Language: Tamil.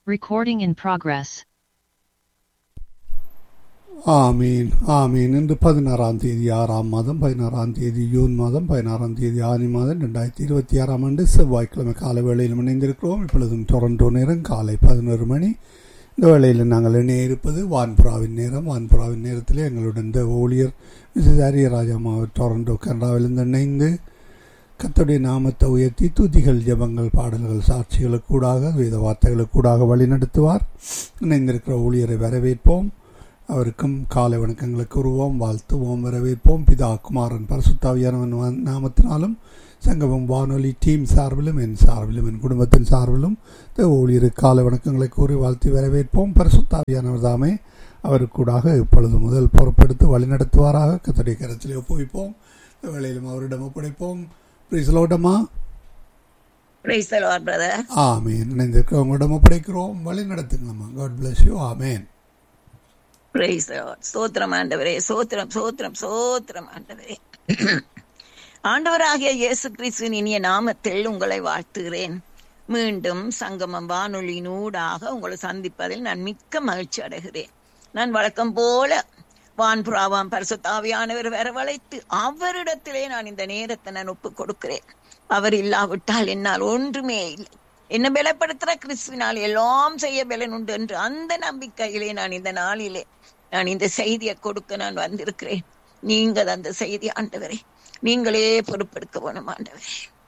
Recording in progress. ஆமீன் ஆமீன் இன்று பதினாறாம் தேதி ஆறாம் மாதம் பதினாறாம் தேதி ஜூன் மாதம் பதினாறாம் தேதி ஆனி மாதம் ரெண்டாயிரத்தி இருபத்தி ஆறாம் ஆண்டு செவ்வாய்க்கிழமை காலை வேளையில் இணைந்திருக்கிறோம் இப்பொழுதும் டொரண்டோ நேரம் காலை பதினோரு மணி இந்த வேளையில் நாங்கள் இணைய இருப்பது வான்புறாவின் நேரம் வான்புறாவின் நேரத்தில் எங்களுடன் இந்த ஊழியர் மிஸ்ஸஸ் அரியராஜா மாவட்ட டொரண்டோ கனடாவிலிருந்து இணைந்து கத்தோடைய நாமத்தை உயர்த்தி துதிகள் ஜெபங்கள் பாடல்கள் சாட்சிகளுக்கூடாக வேத வார்த்தைகளுக்கூடாக வழிநடத்துவார் இணைந்திருக்கிற ஊழியரை வரவேற்போம் அவருக்கும் காலை வணக்கங்களை கூறுவோம் வாழ்த்துவோம் வரவேற்போம் பிதா குமாரன் பரசுத்தாவியானவன் நாமத்தினாலும் சங்கமம் வானொலி டீம் சார்பிலும் என் சார்பிலும் என் குடும்பத்தின் சார்பிலும் இந்த ஊழியருக்கு காலை வணக்கங்களை கூறி வாழ்த்தி வரவேற்போம் பரசுத்தாவியானவர் தாமே அவருக்கூடாக இப்பொழுது முதல் பொறுப்பெடுத்து வழிநடத்துவாராக கத்தடைய கரத்திலே ஒப்புவிப்போம் இந்த வேளையிலும் அவரிடம் ஒப்படைப்போம் பிரிசலோடமா Praise the Lord, brother. ஆமேன் இணைந்திருக்கிறவங்களிடம் ஒப்படைக்கிறோம் வழி நடத்துங்களம்மா God bless you amen Praise the Lord. ஸ்தோத்திரம் ஆண்டவரே சோத்திரம் சோத்திரம் சோத்திரம் ஆண்டவரே ஆண்டவராகிய இயேசு கிறிஸ்துவின் இனிய நாமத்தில் உங்களை வாழ்த்துகிறேன் மீண்டும் சங்கமம் வானொலியின் ஊடாக உங்களை சந்திப்பதில் நான் மிக்க மகிழ்ச்சி அடைகிறேன் நான் வழக்கம் போல வான்புறாவாம் பரிசுத்தாவியானவர் வரவழைத்து அவரிடத்திலே நான் இந்த நேரத்தை நான் ஒப்புக் கொடுக்கிறேன் அவர் இல்லாவிட்டால் என்னால் ஒன்றுமே இல்லை என்ன பலப்படுத்துற கிறிஸ்துவினால் எல்லாம் செய்ய பலன் உண்டு என்று அந்த நம்பிக்கையிலே நான் இந்த நாளிலே நான் இந்த செய்தியை கொடுக்க நான் வந்திருக்கிறேன் நீங்கள் அந்த செய்தி ஆண்டவரே நீங்களே பொறுப்பெடுக்க வேணும் ஆண்டவரே